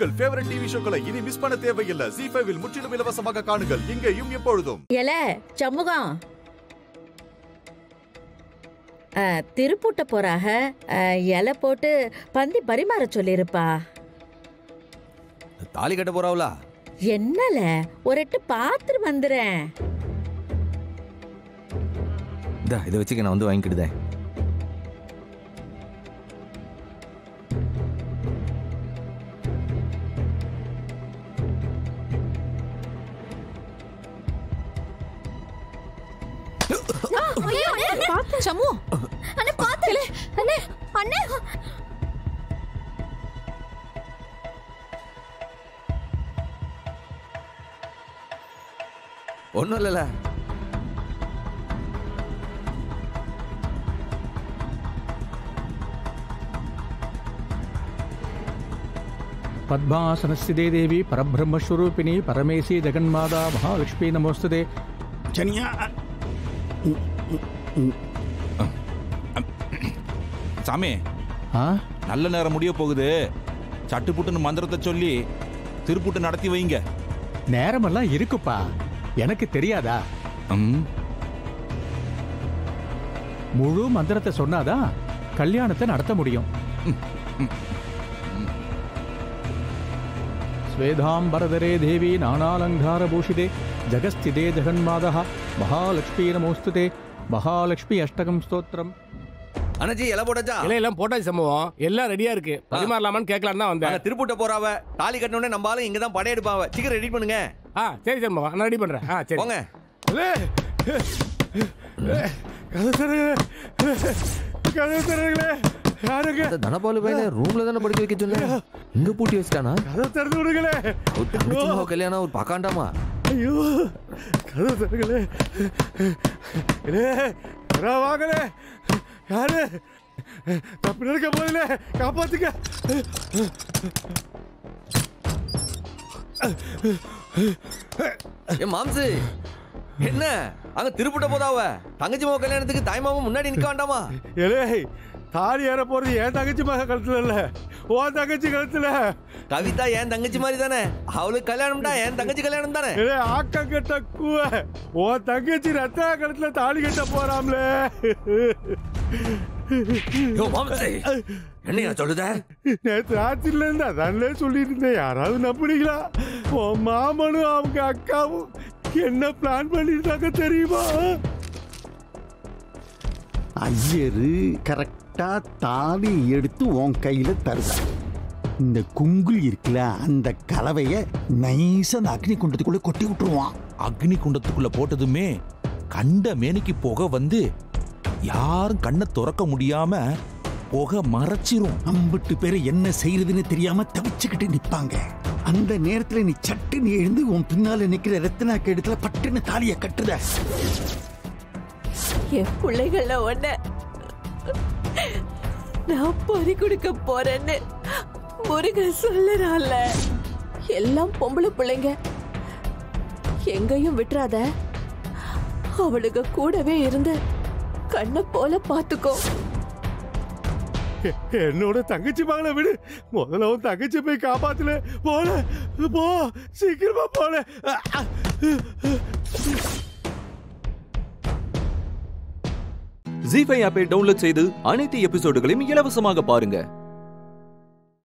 உங்கள் favourite TV ஷோக்களை இனி miss பண்ண தேவையில்லை ஜி ஃபைவில் முற்றிலும் இலவசமாக காணுங்கள் இங்கேயும் எப்பொழுதும் எல சண்முகம் ஆ, திருப்பூட்ட போறாக ஆ, இலை போட்டு பந்தி பரிமாற சொல்லிருப்பா தாலி கட்ட போறாவுலா என்னல ஒரு எட்டு பாத்துட்டு வந்துறேன் இந்த இதை வச்சுக்க நான் வந்து வாங்கிக்கிடுதேன் சமு அண்ணே பாத்து அண்ணே அண்ணே ஒன்றும் இல்லைல்ல పద్మాసనస్థితే దేవి పరబ్రహ్మస్వరూపిణి పరమేశి జగన్మాత మహాలక్ష్మీ నమోస్తుతే சனியா சாமி ఆ? நல்ல நேரம் முடிய போகுது சட்டுப்புட்டுன்னு மந்திரத்தை சொல்லி திருப்புட்டு நடத்தி வைங்க நேரமெல்லாம் இருக்குப்பா எனக்கு தெரியாதா ம், முழு மந்திரத்தை சொன்னாதான் கல்யாணத்தை நடத்த முடியும் ஸ்வேதாம்பரதரே தேவி நானாலங்கார பூஷிதே ஜகஸ்திதே ஜெகன்மாதா மகாலட்சுமி நமோஸ்துதே மகாலட்சுமி அஷ்டகம் ஸ்தோத்திரம் அண்ணாச்சி இலை போட்டாச்சா இலையெல்லாம் போட்டாச்சு சம்பவம் எல்லாம் ரெடியா இருக்கு பரிமாறலாமான்னு கேட்கலாம் தான் அங்க வந்தேன் திருப்பூட்ட போறாவ தாலி கட்டணுன்னே நம்ம ஆளு இங்க தான் படையெடுப்பாவ சீக்கிரம் ரெடி பண்ணுங்க ஆ சரி சம்பவம் நான் ரெடி பண்றேன் ஆ சரி போங்க கதவு தருங்களே யாருங்க இந்த தனபாலு பையனை ரூம்ல தானே படிக்க வைக்க சொன்னேன் இங்க பூட்டி வச்சிட்டானா கதவு திறந்து விடுங்களே ஒரு தங்கச்சி மகா கல்யாணம் ஒரு பார்க்காண்டாமா ஐயோ கதவு தருங்களே இல்லே யாரா வாங்கலே யாரு தப்பு இருக்க போதில காப்பாத்துக்க ஏ மாம்சு என்ன அங்க திருப்பூட்ட போதாவ தங்கச்சி மகா கல்யாணத்துக்கு தாய்மாமா முன்னாடி நிக்க வேண்டாமா ஏலே தாலி ஏற போறது என் தங்கச்சி மக கழுத்துல இல்ல உன் தங்கச்சி கழுத்துல கவிதா என் தங்கச்சி மாதிரி தானே அவளுக்கு கல்யாணம்டா என் தங்கச்சி கல்யாணம் தானே ஏலே ஆக்கம் கெட்ட கூவ உன் தங்கச்சி ரத்த கழுத்துல தாலி கட்ட போறாம்லே யோ மாம்சு என்னையா சொல்லுத நேற்று ராத்திரில இருந்து அதான்லே சொல்லிட்டு இருந்தேன் யாராவது நம்புறீங்களா உன் மாமனும் அவங்க அக்காவும் என்ன பிளான் பண்ணிருந்தாங்க தெரியுமா ஐயரு கரெக்டா தாலி எடுத்து உன் கையில தருவார் இந்த குங்குல் இருக்குல்ல அந்த கலவைய நைஸா அந்த அக்னி குண்டத்துக்குள்ள கொட்டி விட்டுருவான் அக்னி குண்டத்துக்குள்ள போட்டதுமே கண்ட மேனிக்கு புகை வந்து யாரும் கண்ணை திறக்க முடியாம புகை மறைச்சிரும் அம்பிட்டு பேரை என்ன செய்யறதுன்னு தெரியாம தவிச்சுக்கிட்டு நிப்பாங்க அந்த நேரத்துல நீ சட்டுன்னு எழுந்து உன் பின்னால நிக்கிற ரத்தினாக்கு இடத்துல பட்டுன்னு தாலிய கட்டுத என் பிள்ளைகள ஒண்ண நான் பறி கொடுக்க போறேன்னு முருகன் சொல்லுறான்ல எல்லாம் பொம்பளை பிள்ளைங்க எங்கேயும் விட்டுறாத அவளுக்கு கூடவே இருந்து கண்ணை போல பாத்துக்கோ என்னோட தங்கச்சி மகளை விடு முதல்ல உன் தங்கச்சி போய் காப்பாத்துல போல போ சீக்கிரமா போல ஜி ஃபைவ் ஆப்பை டவுன்லோட் செய்து அனைத்து எபிசோடுகளையும் இலவசமாக பாருங்க